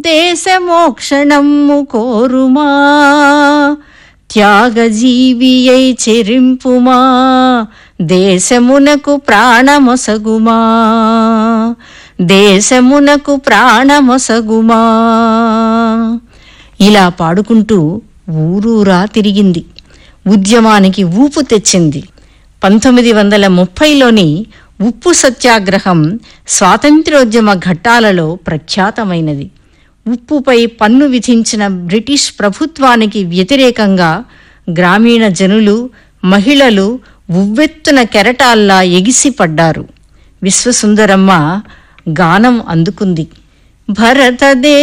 దేశమోక్షణము కోరుమా త్యాగజీవియై చెరింపుమా దేశమునకు ప్రాణమొసగుమా దేశమునకు ప్రాణమొసగుమా ఇలా పాడుకుంటూ ఊరూరా తిరిగింది ఉద్యమానికి ఊపు తెచ్చింది పంతొమ్మిది వందల ముప్పైలోని ఉప్పు సత్యాగ్రహం స్వాతంత్ర్యోద్యమ ఘట్టాలలో ప్రఖ్యాతమైనది ఉప్పుపై పన్ను విధించిన బ్రిటిష్ ప్రభుత్వానికి వ్యతిరేకంగా గ్రామీణ జనులు మహిళలు ఉవ్వెత్తున కెరటాల్లా ఎగిసిపడ్డారు విశ్వసుందరమ్మ గానం అందుకుంది భరతదేశ